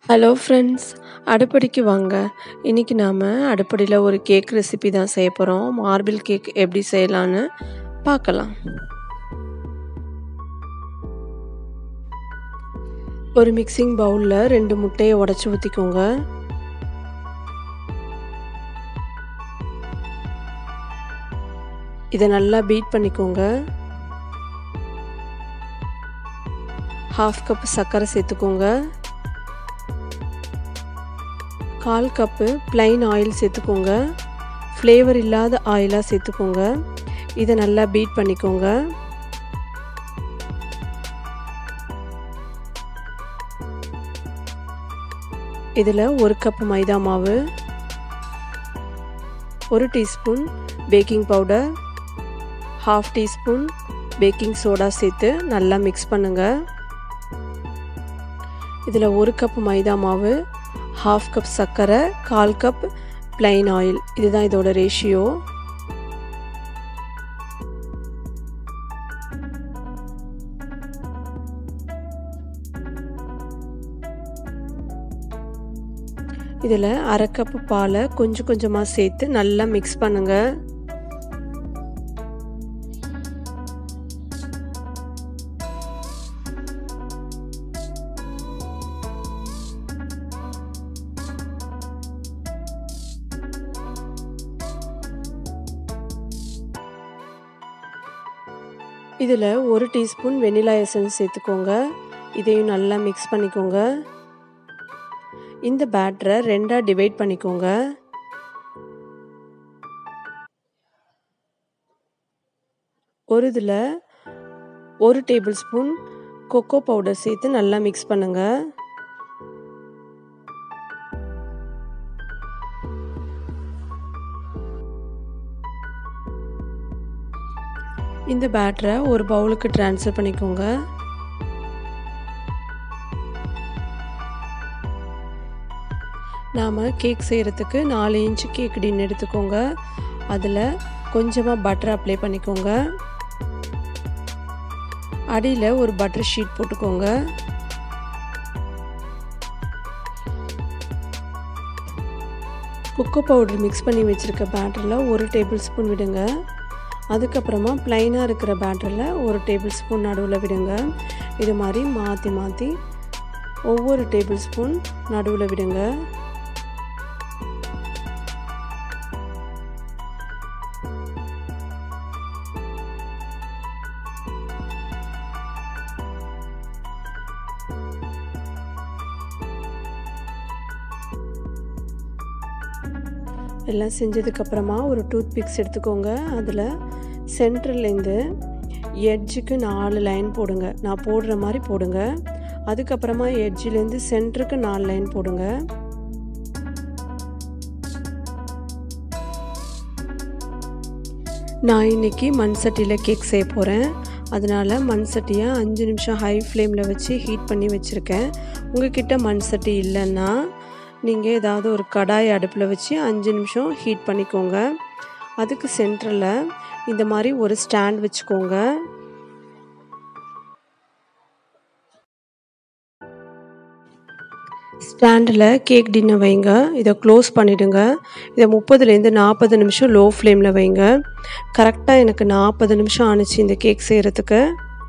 hello friends அடுப்படிக்கு வாங்க இன்றைக்கி நாம் அடுப்படியில் ஒரு கேக் ரெசிபி தான் செய்ய போகிறோம் மார்பிள் கேக் எப்படி செய்யலான்னு பார்க்கலாம் ஒரு மிக்சிங் பவுலில் ரெண்டு முட்டையை உடச்சி ஊற்றிக்கோங்க இதை நல்லா பீட் பண்ணிக்கோங்க ஹாஃப் கப் சர்க்கரை சேர்த்துக்கோங்க கால் கப்பு ப்ளைன் ஆயில் சேர்த்துக்கோங்க ஃப்ளேவர் இல்லாத ஆயிலாக சேர்த்துக்கோங்க இதை நல்லா பீட் பண்ணிக்கோங்க இதில் ஒரு கப் மைதா மாவு ஒரு teaspoon baking powder half teaspoon baking soda சேர்த்து நல்லா மிக்ஸ் பண்ணுங்கள் இதில் ஒரு கப் மைதா மாவு ஹாஃப் கப் சர்க்கரை கால் கப் பிளைன் ஆயில் இதுதான் இதோட ரேஷியோ இதில் அரை கப்பு பாலை கொஞ்சம் கொஞ்சமாக சேர்த்து நல்லா மிக்ஸ் பண்ணுங்கள் இதில் ஒரு டீஸ்பூன் வெனிலா எசன்ஸ் சேர்த்துக்கோங்க இதையும் நல்லா மிக்ஸ் பண்ணிக்கோங்க இந்த பேட்டரை ரெண்டாக டிவைட் பண்ணிக்கோங்க ஒரு இதில் ஒரு டேபிள் ஸ்பூன் கொக்கோ பவுடர் சேர்த்து நல்லா மிக்ஸ் பண்ணுங்கள் இந்த பேட்டரை ஒரு பவுலுக்கு ட்ரான்ஸ்ஃபர் பண்ணிக்கோங்க நாம் கேக் செய்கிறதுக்கு நாலு இன்ச்சு கேக் டின் எடுத்துக்கோங்க அதில் கொஞ்சமாக பட்டர் அப்ளை பண்ணிக்கோங்க அடியில் ஒரு பட்டர் ஷீட் போட்டுக்கோங்க கொக்கோ பவுடர் மிக்ஸ் பண்ணி வச்சுருக்க பேட்டரில் ஒரு டேபிள் ஸ்பூன் விடுங்க அதுக்கப்புறமா ப்ளைனாக இருக்கிற பேட்டரில் ஒரு டேபிள் ஸ்பூன் நடுவில் விடுங்க இது மாதிரி மாற்றி மாற்றி ஒவ்வொரு டேபிள் ஸ்பூன் நடுவில் விடுங்க எல்லாம் செஞ்சதுக்கப்புறமா ஒரு டூத் பிக்ஸ் எடுத்துக்கோங்க அதில் சென்டர்லேருந்து எட்ஜுக்கு நாலு லைன் போடுங்க நான் போடுற மாதிரி போடுங்க அதுக்கப்புறமா எட்ஜிலேருந்து சென்டருக்கு நாலு லைன் போடுங்க நான் இன்றைக்கி மண் சட்டியில் கேக் செய்ய போகிறேன் அதனால் மண் சட்டியை அஞ்சு நிமிஷம் ஹை ஃப்ளேமில் வச்சு ஹீட் பண்ணி வச்சுருக்கேன் உங்ககிட்ட மண் சட்டி இல்லைன்னா நீங்கள் ஏதாவது ஒரு கடாய் அடுப்பில் வச்சு அஞ்சு நிமிஷம் ஹீட் பண்ணிக்கோங்க அதுக்கு சென்டரில் இந்த மாதிரி ஒரு ஸ்டாண்ட் வச்சுக்கோங்க ஸ்டாண்டில் கேக் டின்னை வைங்க இதை க்ளோஸ் பண்ணிவிடுங்க இதை முப்பதுலேருந்து நாற்பது நிமிஷம் லோ ஃப்ளேமில் வைங்க கரெக்டாக எனக்கு நாற்பது நிமிஷம் ஆணுச்சு இந்த கேக் செய்கிறதுக்கு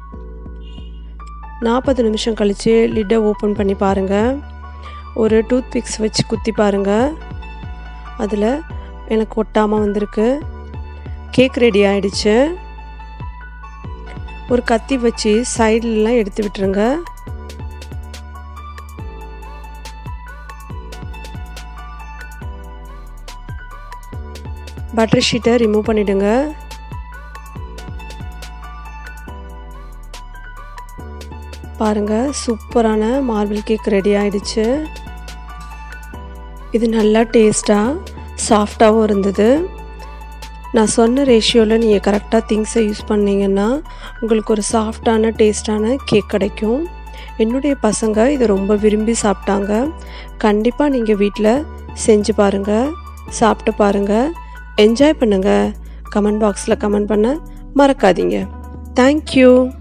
நாற்பது நிமிஷம் கழித்து லிட்டை ஓப்பன் பண்ணி பாருங்கள் ஒரு டூத் பிக்ஸ் வச்சு குத்தி பாருங்கள் அதில் எனக்கு ஒட்டாமல் வந்திருக்கு கேக் ரெடி ஆயிடுச்சு ஒரு கத்தி வச்சு சைட்லலாம் எடுத்து விட்டுருங்க பட்டர் ஷீட்டை ரிமூவ் பண்ணிவிடுங்க பாருங்கள் சூப்பரான மார்பிள் கேக் ரெடி ஆயிடுச்சு இது நல்லா டேஸ்ட்டாக சாஃப்டாகவும் இருந்தது நான் சொன்ன ரேஷியோவில் நீங்கள் கரெக்டாக திங்ஸை யூஸ் பண்ணிங்கன்னா உங்களுக்கு ஒரு சாஃப்டான டேஸ்டான கேக் கிடைக்கும் என்னுடைய பசங்க இதை ரொம்ப விரும்பி சாப்பிட்டாங்க கண்டிப்பாக நீங்கள் வீட்டில் செஞ்சு பாருங்கள் சாப்பிட்டு பாருங்கள் என்ஜாய் பண்ணுங்கள் கமெண்ட் பாக்ஸில் கமெண்ட் பண்ண மறக்காதீங்க தேங்க்யூ